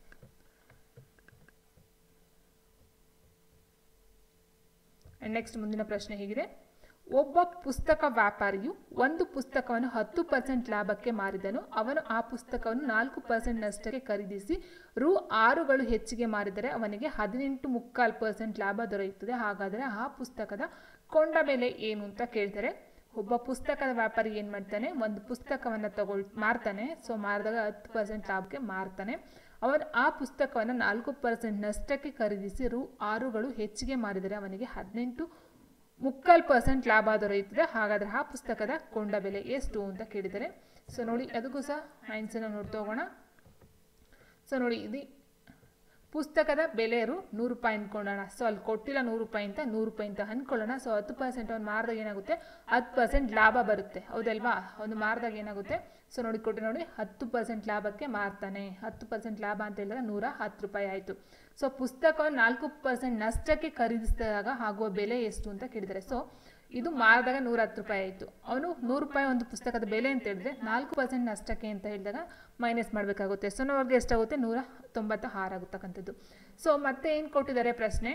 ನೆಕ್ಸ್ಟ್ ಮುಂದಿನ ಪ್ರಶ್ನೆ ಹೇಗಿದೆ ಒಬ್ಬ ಪುಸ್ತಕ ವ್ಯಾಪಾರಿಯು ಒಂದು ಪುಸ್ತಕವನ್ನು ಹತ್ತು ಪರ್ಸೆಂಟ್ ಲಾಭಕ್ಕೆ ಮಾರಿದನು ಅವನು ಆ ಪುಸ್ತಕವನ್ನು ನಾಲ್ಕು ಪರ್ಸೆಂಟ್ ನಷ್ಟಕ್ಕೆ ಖರೀದಿಸಿ ರು ಆರುಗಳು ಹೆಚ್ಚಿಗೆ ಮಾರಿದರೆ ಅವನಿಗೆ ಹದಿನೆಂಟು ಮುಕ್ಕಾಲು ಪರ್ಸೆಂಟ್ ಲಾಭ ದೊರೆಯುತ್ತದೆ ಹಾಗಾದರೆ ಆ ಪುಸ್ತಕದ ಕೊಂಡ ಬೆಲೆ ಏನು ಅಂತ ಕೇಳ್ತಾರೆ ಒಬ್ಬ ಪುಸ್ತಕದ ವ್ಯಾಪಾರಿ ಏನು ಮಾಡ್ತಾನೆ ಒಂದು ಪುಸ್ತಕವನ್ನು ತಗೊಳ್ ಮಾರ್ತಾನೆ ಸೊ ಮಾರಿದಾಗ ಹತ್ತು ಪರ್ಸೆಂಟ್ ಲಾಭಕ್ಕೆ ಮಾರ್ತಾನೆ ಅವನು ಆ ಪುಸ್ತಕವನ್ನು ನಾಲ್ಕು ಪರ್ಸೆಂಟ್ ನಷ್ಟಕ್ಕೆ ಖರೀದಿಸಿ ರು ಆರುಗಳು ಹೆಚ್ಚಿಗೆ ಮಾರಿದರೆ ಅವನಿಗೆ ಹದಿನೆಂಟು ಮುಕ್ಕಾಲು ಪರ್ಸೆಂಟ್ ಲಾಭ ದೊರೆಯುತ್ತದೆ ಹಾಗಾದರೆ ಆ ಪುಸ್ತಕದ ಕೊಂಡ ಬೆಲೆ ಎಷ್ಟು ಅಂತ ಕೇಳಿದರೆ ಸೊ ನೋಡಿ ಅದಕ್ಕೂ ಸಹ ಆನ್ಸರ್ನ ನೋಡ್ತಾ ಹೋಗೋಣ ಸೊ ನೋಡಿ ಇದು ಪುಸ್ತಕದ ಬೆಲೆ ರು ನೂರು ರೂಪಾಯಿ ಅಂದ್ಕೊಳ್ಳೋಣ ಸೊ ಅಲ್ಲಿ ಕೊಟ್ಟಿಲ್ಲ ನೂರು ರೂಪಾಯಿ ಅಂತ ನೂರು ರೂಪಾಯಿ ಅಂತ ಅಂದ್ಕೊಳ್ಳೋಣ ಸೊ ಹತ್ತು ಪರ್ಸೆಂಟ್ ಅವ್ನು ಮಾರಿದಾಗ ಏನಾಗುತ್ತೆ ಹತ್ತು ಪರ್ಸೆಂಟ್ ಲಾಭ ಬರುತ್ತೆ ಹೌದಲ್ವಾ ಒಂದು ಮಾರಿದಾಗ ಏನಾಗುತ್ತೆ ಸೊ ನೋಡಿ ಕೊಟ್ಟು ನೋಡಿ ಹತ್ತು ಪರ್ಸೆಂಟ್ ಲಾಭಕ್ಕೆ ಮಾರ್ತಾನೆ ಹತ್ತು ಪರ್ಸೆಂಟ್ ಲಾಭ ಅಂತ ಹೇಳಿದಾಗ ನೂರ ಹತ್ತು ರೂಪಾಯಿ ಆಯಿತು ಸೊ ಪುಸ್ತಕವನ್ನು ನಾಲ್ಕು ಪರ್ಸೆಂಟ್ ನಷ್ಟಕ್ಕೆ ಖರೀದಿಸಿದಾಗ ಆಗುವ ಬೆಲೆ ಎಷ್ಟು ಅಂತ ಕೇಳಿದ್ದಾರೆ ಸೊ ಇದು ಮಾರಿದಾಗ ನೂರ ಹತ್ತು ರೂಪಾಯಿ ಆಯಿತು ಅವನು ನೂರು ರೂಪಾಯಿ ಒಂದು ಪುಸ್ತಕದ ಬೆಲೆ ಅಂತ ಹೇಳಿದ್ರೆ ನಾಲ್ಕು ಪರ್ಸೆಂಟ್ ನಷ್ಟಕ್ಕೆ ಅಂತ ಹೇಳಿದಾಗ ಮೈನಸ್ ಮಾಡಬೇಕಾಗುತ್ತೆ ಸೊ ಅವ್ರಿಗೆ ಎಷ್ಟಾಗುತ್ತೆ ನೂರ ತೊಂಬತ್ತ ಆರು ಆಗುತ್ತಕ್ಕಂಥದ್ದು ಸೊ ಮತ್ತೆ ಏನು ಕೊಟ್ಟಿದ್ದಾರೆ ಪ್ರಶ್ನೆ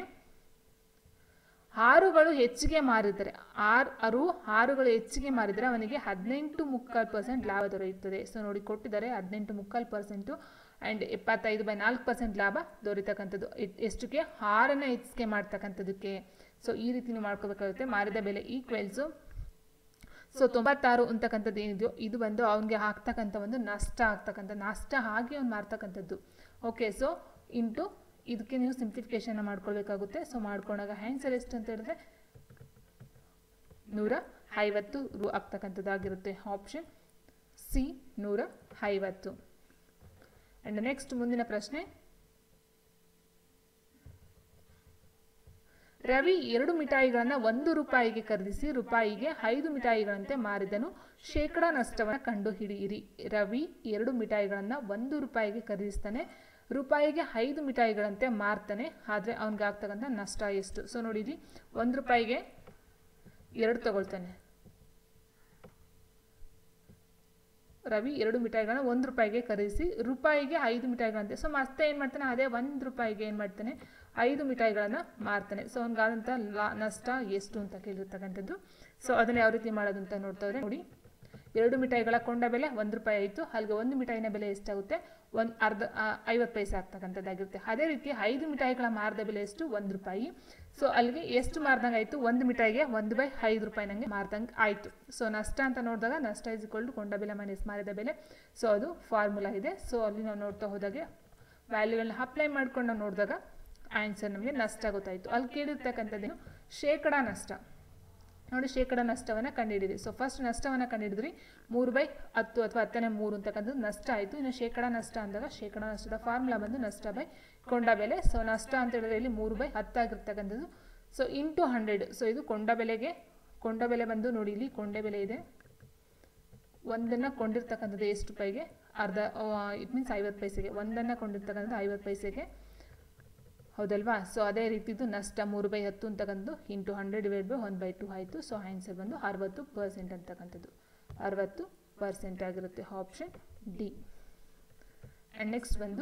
ಹಾರುಗಳು ಹೆಚ್ಚಿಗೆ ಮಾರಿದರೆ ಆರು ಅರು ಹಾರುಗಳು ಹೆಚ್ಚಿಗೆ ಮಾರಿದರೆ ಅವನಿಗೆ ಹದಿನೆಂಟು ಮುಕ್ಕಾಲು ಪರ್ಸೆಂಟ್ ಲಾಭ ದೊರೆಯುತ್ತದೆ ಸೊ ನೋಡಿ ಕೊಟ್ಟಿದ್ದಾರೆ ಹದಿನೆಂಟು ಮುಕ್ಕಾಲು ಪರ್ಸೆಂಟು ಆ್ಯಂಡ್ ಎಪ್ಪತ್ತೈದು ಬೈ ನಾಲ್ಕು ಪರ್ಸೆಂಟ್ ಲಾಭ ದೊರೀತಕ್ಕಂಥದ್ದು ಎಷ್ಟಕ್ಕೆ ಹಾರನ್ನು ಹೆಚ್ಚಿಗೆ ಮಾಡ್ತಕ್ಕಂಥದ್ದಕ್ಕೆ ಸೊ ಈ ರೀತಿ ನೀವು ಮಾಡ್ಕೋಬೇಕಾಗುತ್ತೆ ಮಾರಿದ ಬೆಲೆ ಈಕ್ವೆಲ್ಸು ಸೊ ತೊಂಬತ್ತಾರು ಅಂತಕ್ಕಂಥದ್ದು ಏನಿದೆಯೋ ಇದು ಬಂದು ಅವನಿಗೆ ಆಗ್ತಕ್ಕಂಥ ಒಂದು ನಷ್ಟ ಆಗ್ತಕ್ಕಂಥ ನಷ್ಟ ಆಗಿ ಅವ್ನು ಮಾರ್ತಕ್ಕಂಥದ್ದು ಓಕೆ ಸೊ ಇಂಟು ಇದಕ್ಕೆ ನೀವು ಸಿಂಪ್ಲಿಫಿಕೇಶನ್ ಮಾಡ್ಕೊಳ್ಬೇಕಾಗುತ್ತೆ ಸೊ ಮಾಡ್ಕೊಂಡಾಗ ಆನ್ಸರ್ ಎಷ್ಟು ಅಂತ ಹೇಳಿದ್ರೆ ನೂರ ಐವತ್ತು ರು ಆಗ್ತಕ್ಕಂಥದ್ದಾಗಿರುತ್ತೆ ಆಪ್ಷನ್ ಸಿ ನೂರ ಐವತ್ತು ಆ್ಯಂಡ್ ನೆಕ್ಸ್ಟ್ ಮುಂದಿನ ಪ್ರಶ್ನೆ ರವಿ ಎರಡು ಮಿಠಾಯಿಗಳನ್ನು ಒಂದು ರೂಪಾಯಿಗೆ ಖರೀದಿಸಿ ರೂಪಾಯಿಗೆ ಐದು ಮಿಠಾಯಿಗಳಂತೆ ಮಾರಿದನು ಶೇಕಡ ನಷ್ಟವನ್ನು ಕಂಡು ಹಿಡಿಯಿರಿ ರವಿ ಎರಡು ಮಿಠಾಯಿಗಳನ್ನು ಒಂದು ರೂಪಾಯಿಗೆ ಖರೀದಿಸ್ತಾನೆ ರೂಪಾಯಿಗೆ ಐದು ಮಿಠಾಯಿಗಳಂತೆ ಮಾರ್ತಾನೆ ಆದರೆ ಅವ್ನಿಗೆ ಆಗ್ತಕ್ಕಂಥ ನಷ್ಟ ಎಷ್ಟು ಸೊ ನೋಡಿರಿ ಒಂದು ರೂಪಾಯಿಗೆ ಎರಡು ತಗೊಳ್ತಾನೆ ರವಿ ಎರಡು ಮಿಠಾಯಿಗಳನ್ನ ಒಂದು ರೂಪಾಯಿಗೆ ಖರೀದಿಸಿ ರೂಪಾಯಿಗೆ ಐದು ಮಿಠಾಯಿಗಳಂತೆ ಸೊ ಮತ್ತೆ ಏನು ಮಾಡ್ತಾನೆ ಅದೇ ಒಂದು ರೂಪಾಯಿಗೆ ಏನು ಮಾಡ್ತಾನೆ ಐದು ಮಿಠಾಯಿಗಳನ್ನು ಮಾರ್ತಾನೆ ಸೊ ಅವ್ನಿಗಾದಂಥ ಲಾ ನಷ್ಟ ಎಷ್ಟು ಅಂತ ಕೇಳಿರ್ತಕ್ಕಂಥದ್ದು ಸೊ ಅದನ್ನು ಯಾವ ರೀತಿ ಮಾಡೋದು ಅಂತ ನೋಡ್ತಾ ಇದ್ರೆ ನೋಡಿ ಎರಡು ಮಿಠಾಯಿಗಳ ಕೊಂಡ ಬೆಲೆ ಒಂದು ರೂಪಾಯಿ ಆಯಿತು ಅಲ್ಲಿಗೆ ಒಂದು ಮಿಠಾಯಿನ ಬೆಲೆ ಎಷ್ಟಾಗುತ್ತೆ ಒಂದು ಅರ್ಧ ಐವತ್ತು ಪೈಸೆ ಆಗ್ತಕ್ಕಂಥದ್ದಾಗಿರುತ್ತೆ ಅದೇ ರೀತಿ ಐದು ಮಿಠಾಯಿಗಳ ಮಾರದ ಬೆಲೆ ಎಷ್ಟು ಒಂದು ರೂಪಾಯಿ ಸೊ ಅಲ್ಲಿಗೆ ಎಷ್ಟು ಮಾರ್ದಂಗೆ ಆಯಿತು ಒಂದು ಮಿಠಾಯಿಗೆ ಒಂದು ಬೈ ಐದು ರೂಪಾಯಿ ನನಗೆ ಮಾರ್ದಂಗೆ ಆಯಿತು ಸೊ ನಷ್ಟ ಅಂತ ನೋಡಿದಾಗ ನಷ್ಟ ಇಸ್ ಇಕ್ವಲ್ ಕೊಂಡ ಬೆಲೆ ಮೈನಸ್ ಮಾರಿದ ಬೆಲೆ ಸೊ ಅದು ಫಾರ್ಮುಲಾ ಇದೆ ಸೊ ಅಲ್ಲಿ ನಾವು ನೋಡ್ತಾ ಹೋದಾಗೆ ವ್ಯಾಲ್ಯೂಗಳನ್ನ ಅಪ್ಲೈ ಮಾಡ್ಕೊಂಡು ನಾವು ನೋಡಿದಾಗ ಆನ್ಸರ್ ನಮಗೆ ನಷ್ಟ ಗೊತ್ತಾಯಿತು ಅಲ್ಲಿ ಕೇಳಿರ್ತಕ್ಕಂಥದ್ದೇನು ಶೇಕಡ ನಷ್ಟ ನೋಡಿ ಶೇಕಡ ನಷ್ಟವನ್ನು ಕಂಡುಹಿಡಿದ್ರಿ ಸೊ ಫಸ್ಟ್ ನಷ್ಟವನ್ನು ಕಂಡುಹಿಡಿದ್ರಿ ಮೂರು ಬೈ ಹತ್ತು ಅಥವಾ ಹತ್ತನೇ ಮೂರು ಅಂತಕ್ಕಂಥದ್ದು ನಷ್ಟ ಆಯಿತು ಇನ್ನು ಶೇಕಡ ನಷ್ಟ ಅಂದಾಗ ಶೇಕಡ ನಷ್ಟದ ಫಾರ್ಮುಲಾ ಬಂದು ನಷ್ಟ ಬೈ ಕೊಂಡ ಬೆಲೆ ಸೊ ನಷ್ಟ ಅಂತ ಹೇಳಿದ್ರೆ ಇಲ್ಲಿ ಮೂರು ಬೈ ಹತ್ತಾಗಿರ್ತಕ್ಕಂಥದ್ದು ಸೊ ಇಂಟು ಹಂಡ್ರೆಡ್ ಸೊ ಇದು ಕೊಂಡ ಬೆಲೆಗೆ ಕೊಂಡ ಬೆಲೆ ಬಂದು ನೋಡಿ ಇಲ್ಲಿ ಕೊಂಡೆ ಬೆಲೆ ಇದೆ ಒಂದನ್ನು ಕೊಂಡಿರ್ತಕ್ಕಂಥದ್ದು ಎಷ್ಟು ರೂಪಾಯಿಗೆ ಅರ್ಧ ಇಟ್ ಮೀನ್ಸ್ ಐವತ್ತು ಪೈಸೆಗೆ ಒಂದನ್ನು ಕೊಂಡಿರ್ತಕ್ಕಂಥದ್ದು ಐವತ್ತು ಪೈಸೆಗೆ ಹೌದಲ್ವಾ ಸೊ ಅದೇ ರೀತಿದು ನಷ್ಟ ಮೂರು ಬೈ ಹತ್ತು ಅಂತಕ್ಕಂಥದ್ದು into hundred divide by one by two ಆಯಿತು ಸೊ ಆನ್ಸರ್ ಬಂದು ಅರವತ್ತು ಪರ್ಸೆಂಟ್ ಅಂತಕ್ಕಂಥದ್ದು ಅರವತ್ತು ಪರ್ಸೆಂಟ್ ಆಗಿರುತ್ತೆ ಆಪ್ಷನ್ ಡಿ ಆ್ಯಂಡ್ ನೆಕ್ಸ್ಟ್ ಬಂದು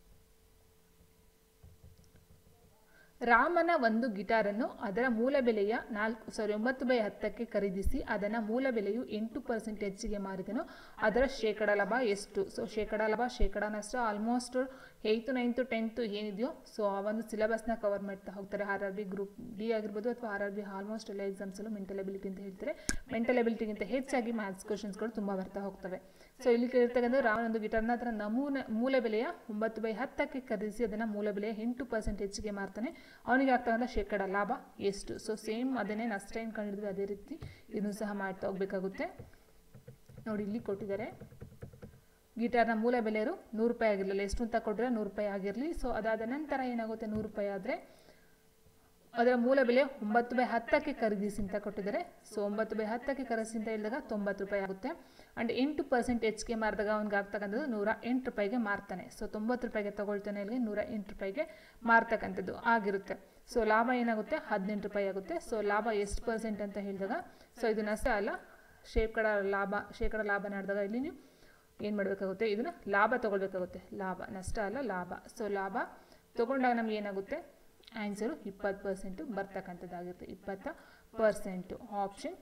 ರಾಮನ ಒಂದು ಗಿಟಾರನ್ನು ಅದರ ಮೂಲ ಬೆಲೆಯ ನಾಲ್ಕು ಸಾರಿ ಒಂಬತ್ತು ಬೈ ಹತ್ತಕ್ಕೆ ಖರೀದಿಸಿ ಅದನ್ನು ಮೂಲ ಬೆಲೆಯು ಎಂಟು ಪರ್ಸೆಂಟ್ ಹೆಚ್ಚಿಗೆ ಮಾರಿದನು ಅದರ ಶೇಕಡ ಲಾಭ ಎಷ್ಟು ಸೊ ಶೇಕಡ ಲಾಭ ಶೇಕಡ ನಷ್ಟ ಆಲ್ಮೋಸ್ಟ್ ಏಯ್ತು ನೈನ್ತು ಟೆಂತು ಏನಿದೆಯೋ ಸೊ ಆ ಒಂದು ಸಿಲೆಬಸ್ನ ಕವರ್ ಮಾಡ್ತಾ ಹೋಗ್ತಾರೆ R R B group D ಆಗಿರ್ಬೋದು ಅಥವಾ ಆರ್ ಆರ್ ಬಿ ಆಲ್ಮೋಸ್ಟ್ ಎಲ್ಲ ಎಕ್ಸಾಮ್ಸಲ್ಲೂ ಮೆಂಟಲ್ ಎಬಿಲಿಟಿ ಅಂತ ಹೇಳ್ತಾರೆ ಮೆಂಟಲ್ ಎಬಿಲಿಟಿಗಿಂತ ಹೆಚ್ಚಾಗಿ ಮ್ಯಾಥ್ಸ್ ಕ್ವಶನ್ಸ್ಗಳು ತುಂಬ ಬರ್ತಾ ಹೋಗ್ತವೆ ಸೊ ಇಲ್ಲಿ ಕೇಳಿರ್ತಕ್ಕಂಥ ರಾವಣ ಒಂದು ಗಿಟಾರ್ನ ಅದರ ನಮೂನೆ ಮೂಲ ಬೆಲೆಯ ಒಂಬತ್ತು ಬೈ ಹತ್ತಕ್ಕೆ ಖರೀದಿಸಿ ಅದನ್ನು ಮೂಲ ಬೆಲೆಯ ಎಂಟು ಪರ್ಸೆಂಟ್ ಹೆಚ್ಚಿಗೆ ಮಾರ್ತಾನೆ ಅವನಿಗೆ ಆಗ್ತಕ್ಕಂಥ ಶೇಕಡ ಲಾಭ ಎಷ್ಟು ಸೊ ಸೇಮ್ ಅದನ್ನೇ ನಷ್ಟ ಏನು ಕಂಡಿದ್ವಿ ಅದೇ ರೀತಿ ಇದನ್ನು ಸಹ ಮಾಡ್ತಾ ಹೋಗ್ಬೇಕಾಗುತ್ತೆ ನೋಡಿ ಇಲ್ಲಿ ಕೊಟ್ಟಿದ್ದಾರೆ ಗಿಟಾರ್ನ ಮೂಲ ಬೆಲೆಯರು ನೂರು ರೂಪಾಯಿ ಆಗಿರಲಿಲ್ಲ ಎಷ್ಟು ಅಂತ ಕೊಟ್ಟರೆ ನೂರು ರೂಪಾಯಿ ಆಗಿರಲಿ ಸೊ ಅದಾದ ನಂತರ ಏನಾಗುತ್ತೆ ನೂರು ರೂಪಾಯಿ ಆದರೆ ಅದರ ಮೂಲ ಬೆಲೆ ಒಂಬತ್ತು ಬೈ ಹತ್ತಕ್ಕೆ ಖರೀದಿಸಿ ಅಂತ ಕೊಟ್ಟಿದ್ದಾರೆ ಸೊ ಒಂಬತ್ತು ಬೈ ಹತ್ತಕ್ಕೆ ಖರೀದಿಸಿ ಅಂತ ಹೇಳಿದಾಗ ತೊಂಬತ್ತು ರೂಪಾಯಿ ಆಗುತ್ತೆ ಆ್ಯಂಡ್ ಎಂಟು ಪರ್ಸೆಂಟ್ ಹೆಚ್ಚಿಗೆ ಮಾರಿದಾಗ ಅವ್ನಿಗೆ ಆಗ್ತಕ್ಕಂಥದ್ದು ನೂರ ಎಂಟು ರೂಪಾಯಿಗೆ ಮಾರ್ತಾನೆ ಸೊ ತೊಂಬತ್ತು ರೂಪಾಯಿಗೆ ತಗೊಳ್ತಾನೆ ಇಲ್ಲಿ ನೂರ ಎಂಟು ರೂಪಾಯಿಗೆ ಮಾರ್ತಕ್ಕಂಥದ್ದು ಆಗಿರುತ್ತೆ ಸೊ ಲಾಭ ಏನಾಗುತ್ತೆ ಹದಿನೆಂಟು ರೂಪಾಯಿ ಆಗುತ್ತೆ ಸೊ ಲಾಭ ಎಷ್ಟು ಪರ್ಸೆಂಟ್ ಅಂತ ಹೇಳಿದಾಗ ಸೊ ಇದು ನಷ್ಟ ಅಲ್ಲ ಶೇಕಡ ಲಾಭ ಶೇಕಡ ಲಾಭ ನಡೆದಾಗ ಇಲ್ಲಿ ನೀವು ಏನು ಮಾಡಬೇಕಾಗುತ್ತೆ ಇದನ್ನು ಲಾಭ ತೊಗೊಳ್ಬೇಕಾಗುತ್ತೆ ಲಾಭ ನಷ್ಟ ಅಲ್ಲ ಲಾಭ ಸೊ ಲಾಭ ತೊಗೊಂಡಾಗ ನಮ್ಗೆ ಏನಾಗುತ್ತೆ ಆನ್ಸರು ಇಪ್ಪತ್ತು ಪರ್ಸೆಂಟು ಬರ್ತಕ್ಕಂಥದ್ದಾಗಿರುತ್ತೆ ಇಪ್ಪತ್ತ ಪರ್ಸೆಂಟು ಆಪ್ಷನ್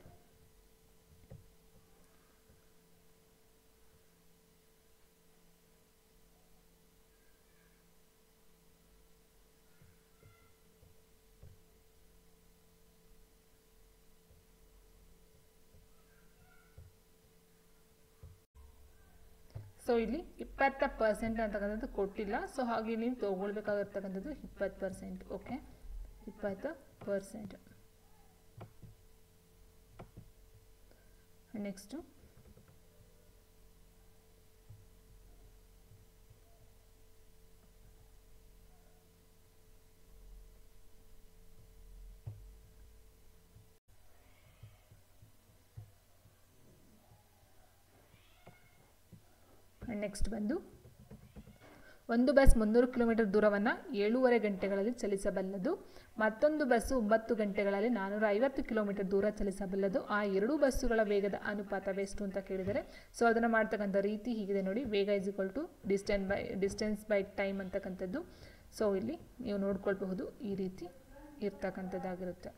ಸೊ ಇಲ್ಲಿ ಇಪ್ಪತ್ತ ಪರ್ಸೆಂಟ್ ಅಂತಕ್ಕಂಥದ್ದು ಕೊಟ್ಟಿಲ್ಲ ಸೊ ಹಾಗೆ ನೀವು ತೊಗೊಳ್ಬೇಕಾಗಿರ್ತಕ್ಕಂಥದ್ದು ಇಪ್ಪತ್ತು ಪರ್ಸೆಂಟ್ ಓಕೆ ಇಪ್ಪತ್ತು ಪರ್ಸೆಂಟ್ ನೆಕ್ಸ್ಟು ನೆಕ್ಸ್ಟ್ ಬಂದು ಒಂದು ಬಸ್ ಮುನ್ನೂರು ಕಿಲೋಮೀಟರ್ ದೂರವನ್ನು ಏಳೂವರೆ ಗಂಟೆಗಳಲ್ಲಿ ಚಲಿಸಬಲ್ಲದು ಮತ್ತೊಂದು ಬಸ್ಸು ಒಂಬತ್ತು ಗಂಟೆಗಳಲ್ಲಿ ನಾನ್ನೂರ ಐವತ್ತು ಕಿಲೋಮೀಟರ್ ದೂರ ಚಲಿಸಬಲ್ಲದು ಆ ಎರಡೂ ಬಸ್ಸುಗಳ ವೇಗದ ಅನುಪಾತವೆಷ್ಟು ಅಂತ ಕೇಳಿದರೆ ಸೊ ಅದನ್ನು ಮಾಡ್ತಕ್ಕಂಥ ರೀತಿ ಹೀಗಿದೆ ನೋಡಿ ವೇಗ is equal to distance by distance by time ಅಂತಕ್ಕಂಥದ್ದು ಸೊ ಇಲ್ಲಿ ನೀವು ನೋಡ್ಕೊಳ್ಬಹುದು ಈ ರೀತಿ ಇರ್ತಕ್ಕಂಥದ್ದಾಗಿರುತ್ತೆ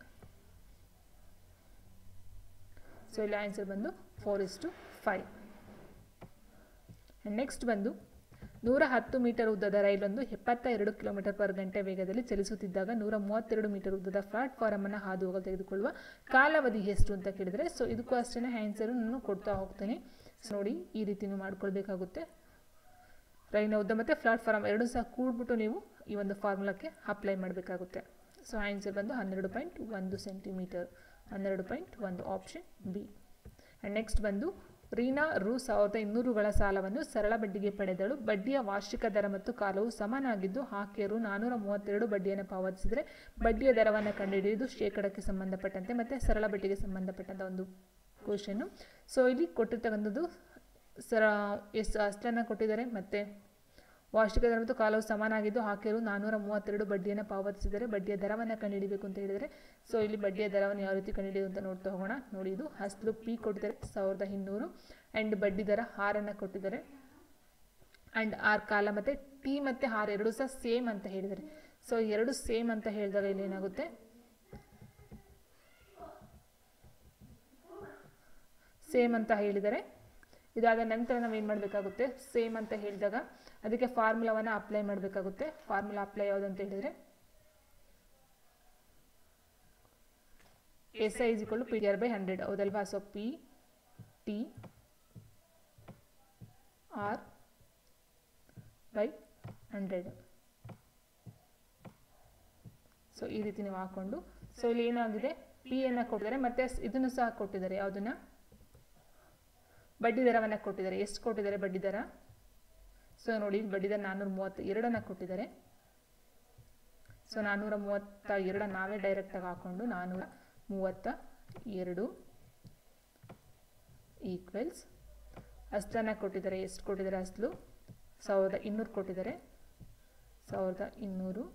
ಸೊ ಇಲ್ಲಿ ಆನ್ಸರ್ ಬಂದು four is to five next ಬಂದು ನೂರ ಹತ್ತು ಮೀಟರ್ ಉದ್ದದ ರೈಲೊಂದು ಎಪ್ಪತ್ತ ಎರಡು ಕಿಲೋಮೀಟರ್ ಪರ್ ಗಂಟೆ ವೇಗದಲ್ಲಿ ಚಲಿಸುತ್ತಿದ್ದಾಗ ನೂರ ಮೂವತ್ತೆರಡು ಮೀಟರ್ ಉದ್ದದ ಪ್ಲಾಟ್ಫಾರಮ್ ಅನ್ನು ಹಾದು ಹೋಗಲು ತೆಗೆದುಕೊಳ್ಳುವ ಕಾಲಾವಧಿ ಎಷ್ಟು ಅಂತ ಕೇಳಿದರೆ ಸೊ ಇದಕ್ಕೂ ಅಷ್ಟೇ ಆನ್ಸರು ನಾನು ಕೊಡ್ತಾ ಹೋಗ್ತೀನಿ ಸೊ ನೋಡಿ ಈ ರೀತಿ ನೀವು ಮಾಡ್ಕೊಳ್ಬೇಕಾಗುತ್ತೆ ರೈಲಿನ ಉದ್ದ ಮತ್ತು ಪ್ಲಾಟ್ಫಾರಮ್ ಎರಡೂ ಸಹ ಕೂಡ್ಬಿಟ್ಟು ನೀವು ಈ ಒಂದು ಫಾರ್ಮುಲಾಕ್ಕೆ ಅಪ್ಲೈ ಮಾಡಬೇಕಾಗುತ್ತೆ ಸೊ ಆನ್ಸರ್ ಬಂದು ಹನ್ನೆರಡು ಪಾಯಿಂಟ್ ಒಂದು ಸೆಂಟಿಮೀಟರ್ ಹನ್ನೆರಡು ಪಾಯಿಂಟ್ ಒಂದು ಆಪ್ಷನ್ ಬಿ ಆ್ಯಂಡ್ ನೆಕ್ಸ್ಟ್ ಬಂದು ರೀನಾ ರು ಸಾವಿರದ ಇನ್ನೂರುಗಳ ಸಾಲವನ್ನು ಸರಳ ಬಡ್ಡಿಗೆ ಪಡೆದಳು ಬಡ್ಡಿಯ ವಾರ್ಷಿಕ ದರ ಮತ್ತು ಕಾಲವು ಸಮನಾಗಿದ್ದು ಆಕೆಯರು ನಾನ್ನೂರ ಮೂವತ್ತೆರಡು ಬಡ್ಡಿಯನ್ನು ಪಾವತಿಸಿದರೆ ಬಡ್ಡಿಯ ದರವನ್ನು ಕಂಡುಹಿಡಿಯುವುದು ಶೇಕಡಕ್ಕೆ ಸಂಬಂಧಪಟ್ಟಂತೆ ಮತ್ತು ಸರಳ ಬಡ್ಡಿಗೆ ಸಂಬಂಧಪಟ್ಟಂಥ ಒಂದು ಕ್ವಶನ್ನು ಸೊ ಇಲ್ಲಿ ಕೊಟ್ಟಿರ್ತಕ್ಕಂಥದ್ದು ಸರ ಎಷ್ಟು ಅಷ್ಟನ್ನು ಕೊಟ್ಟಿದ್ದಾರೆ ಮತ್ತು ವಾರ್ಷಿಕ ದರ ಮತ್ತು ಕಾಲವು ಸಮಾನಾಗಿದ್ದು ಆಕೆಯರು ನಾನ್ನೂರ ಮೂವತ್ತೆರಡು ಬಡ್ಡಿಯನ್ನು ಪಾವತಿಸಿದರೆ ಬಡ್ಡಿಯ ದರವನ್ನು ಕಂಡುಹಿಡಿಬೇಕು ಅಂತ ಹೇಳಿದರೆ ಸೊ ಇಲ್ಲಿ ಬಡ್ಡಿಯ ದರವನ್ನು ಯಾವ ರೀತಿ ಕಂಡುಹಿಡಿಯೋದು ಅಂತ ನೋಡ್ತಾ ಹೋಗೋಣ ನೋಡಿ ಇದು ಹಸ್ಲು ಪಿ ಕೊಟ್ಟಿದ್ದಾರೆ ಸಾವಿರದ ಇನ್ನೂರು ಆ್ಯಂಡ್ ಬಡ್ಡಿ ದರ ಆರನ್ನು ಕೊಟ್ಟಿದ್ದಾರೆ ಆ್ಯಂಡ್ ಆರ್ ಕಾಲ ಮತ್ತು ಟಿ ಮತ್ತು ಆರ್ ಎರಡು ಸಹ ಸೇಮ್ ಅಂತ ಹೇಳಿದ್ದಾರೆ ಸೊ ಎರಡು ಸೇಮ್ ಅಂತ ಹೇಳಿದಾಗ ಇಲ್ಲಿ ಏನಾಗುತ್ತೆ ಸೇಮ್ ಅಂತ ಹೇಳಿದರೆ ಇದಾದ ನಂತರ ನಾವು ಏನು ಮಾಡಬೇಕಾಗುತ್ತೆ ಸೇಮ್ ಅಂತ ಹೇಳಿದಾಗ ಅದಕ್ಕೆ ಫಾರ್ಮುಲಾವನ್ನು ಅಪ್ಲೈ ಮಾಡಬೇಕಾಗುತ್ತೆ ಫಾರ್ಮುಲಾ ಅಪ್ಲೈ ಯಾವುದು ಅಂತ ಹೇಳಿದರೆ S I is equal P D R by hundred ಹೌದಲ್ವಾ so P T R by hundred so ಈ ರೀತಿ ನೀವು ಹಾಕ್ಕೊಂಡು ಸೊ ಇಲ್ಲಿ ಏನಾಗಿದೆ ಪಿ ಅನ್ನು ಕೊಟ್ಟಿದ್ದಾರೆ ಮತ್ತು ಇದನ್ನು ಸಹ ಕೊಟ್ಟಿದ್ದಾರೆ ಯಾವುದನ್ನು ಬಡ್ಡಿ ದರವನ್ನು ಕೊಟ್ಟಿದ್ದಾರೆ ಎಷ್ಟು ಕೊಟ್ಟಿದ್ದಾರೆ ಬಡ್ಡಿ ದರ ಸೊ ನೋಡಿ ಬಡ್ಡಿ ದರ ನಾನ್ನೂರ ಮೂವತ್ತ ಎರಡನ್ನು ಕೊಟ್ಟಿದ್ದಾರೆ ಸೊ ನಾನ್ನೂರ ಮೂವತ್ತ ಎರಡ ನಾವೇ ಡೈರೆಕ್ಟಾಗಿ ಹಾಕ್ಕೊಂಡು ನಾನ್ನೂರ ಮೂವತ್ತ ಎರಡು ಈಕ್ವಲ್ಸ್ ಅಷ್ಟನ್ನು ಕೊಟ್ಟಿದ್ದಾರೆ ಎಷ್ಟು ಕೊಟ್ಟಿದ್ದಾರೆ ಅಸಲು ಸಾವಿರದ ಇನ್ನೂರು ಕೊಟ್ಟಿದ್ದಾರೆ ಸಾವಿರದ ಇನ್ನೂರು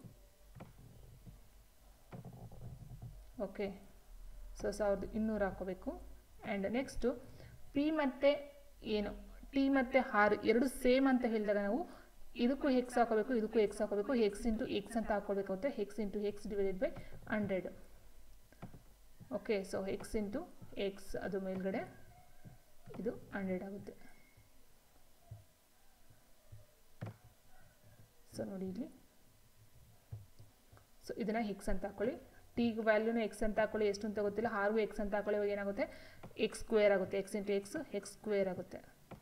ಓಕೆ ಸೊ ಸಾವಿರದ ಇನ್ನೂರು ಹಾಕೋಬೇಕು ಆ್ಯಂಡ್ ನೆಕ್ಸ್ಟು ಪಿ ಮತ್ತು ಏನು ಟಿ ಮತ್ತು ಆರ್ ಎರಡು ಸೇಮ್ ಅಂತ ಹೇಳಿದಾಗ ನಾವು ಇದಕ್ಕೂ ಎಕ್ಸ್ ಹಾಕೋಬೇಕು ಇದಕ್ಕೂ ಎಕ್ಸ್ ಹಾಕೋಬೇಕು ಎಕ್ಸ್ ಇಂಟು ಎಕ್ಸ್ ಅಂತ ಹಾಕೋಬೇಕಾಗುತ್ತೆ X into X divided by hundred okay so X into X ಅದು ಮೇಲ್ಗಡೆ ಇದು ಹಂಡ್ರೆಡ್ ಆಗುತ್ತೆ ಸೊ ನೋಡಿ ಇಲ್ಲಿ ಸೊ ಇದನ್ನು ಎಕ್ಸ್ ಅಂತ ಹಾಕೊಳ್ಳಿ ಟಿಗೆ ವ್ಯಾಲ್ಯೂನು ಎಕ್ಸ್ ಅಂತ ಹಾಕೊಳ್ಳಿ ಎಷ್ಟು ಅಂತ ಗೊತ್ತಿಲ್ಲ ಆರ್ಗೂ ಎಕ್ಸ್ ಅಂತ ಹಾಕೊಳ್ಳಿ ಇವಾಗ ಏನಾಗುತ್ತೆ ಎಕ್ಸ್ ಸ್ಕ್ವೇರ್ ಆಗುತ್ತೆ X into X X square ಆಗುತ್ತೆ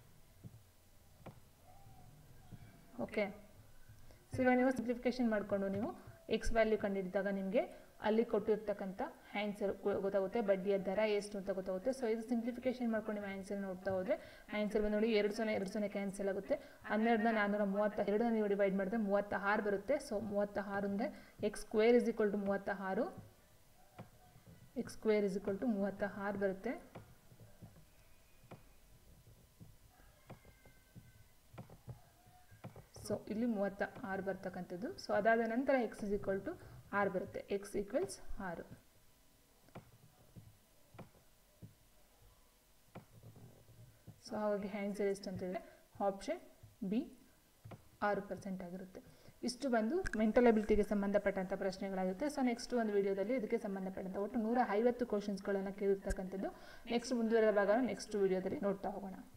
ಓಕೆ ಸೊ ಇವಾಗ ನೀವು ಸಿಂಪ್ಲಿಫಿಕೇಶನ್ ಮಾಡಿಕೊಂಡು ನೀವು ಎಕ್ಸ್ ವ್ಯಾಲ್ಯೂ ಕಂಡುಹಿಡಿದಾಗ ನಿಮಗೆ ಅಲ್ಲಿ ಕೊಟ್ಟಿರ್ತಕ್ಕಂಥ ಆನ್ಸರ್ ಗೊತ್ತಾಗುತ್ತೆ ಬಡ್ಡಿಯ ದರ ಎಷ್ಟು ಅಂತ ಗೊತ್ತಾಗುತ್ತೆ ಸೊ ಇದು ಸಿಂಪ್ಲಿಫಿಕೇಶನ್ ಮಾಡ್ಕೊಂಡು ನೀವು ಆನ್ಸರ್ ನೋಡ್ತಾ ಹೋದರೆ ಆನ್ಸರ್ ಬಂದು ನೋಡಿ ಎರಡು ಸೊನ್ನೆ ಎರಡು ಸೊನ್ನೆ ಕ್ಯಾನ್ಸಲ್ ಆಗುತ್ತೆ ಹನ್ನೆರಡನ್ನ ನಾನ್ನೂರ ಮೂವತ್ತ ಎರಡನ್ನ ನೀವು ಡಿವೈಡ್ ಮಾಡಿದ್ರೆ ಮೂವತ್ತ ಆರು ಬರುತ್ತೆ ಸೊ ಮೂವತ್ತ ಆರು ಅಂದರೆ X square is equal to ಮೂವತ್ತ ಆರು X square is equal to ಮೂವತ್ತ ಆರು ಬರುತ್ತೆ ಸೊ ಇಲ್ಲಿ ಮೂವತ್ತ ಆರು ಬರ್ತಕ್ಕಂಥದ್ದು ಸೊ ಅದಾದ ನಂತರ ಎಕ್ಸ್ ಇಸ್ ಈಕ್ವಲ್ ಟು ಆರು ಬರುತ್ತೆ ಎಕ್ಸ್ ಈಕ್ವಲ್ಸ್ ಆರು ಸೊ ಹಾಗಾಗಿ ಆನ್ಸರ್ ಎಷ್ಟು ಅಂತಂದರೆ ಆಪ್ಷನ್ ಬಿ ಆರು ಪರ್ಸೆಂಟ್ ಆಗಿರುತ್ತೆ ಇಷ್ಟು ಬಂದು ಮೆಂಟಲ್ ಅಬಿಲಿಟಿಗೆ ಸಂಬಂಧಪಟ್ಟಂಥ ಪ್ರಶ್ನೆಗಳಾಗುತ್ತೆ ಸೊ ನೆಕ್ಸ್ಟ್ ಒಂದು ವಿಡಿಯೋದಲ್ಲಿ ಇದಕ್ಕೆ ಸಂಬಂಧಪಟ್ಟಂಥ ಒಟ್ಟು ನೂರ ಐವತ್ತು ಕ್ವಶನ್ಸ್ಗಳನ್ನು ಕೇಳಿರ್ತಕ್ಕಂಥದ್ದು ನೆಕ್ಸ್ಟ್ ಮುಂದುವರೆದ ಭಾಗ ನೆಕ್ಸ್ಟ್ ವಿಡಿಯೋದಲ್ಲಿ ನೋಡ್ತಾ ಹೋಗೋಣ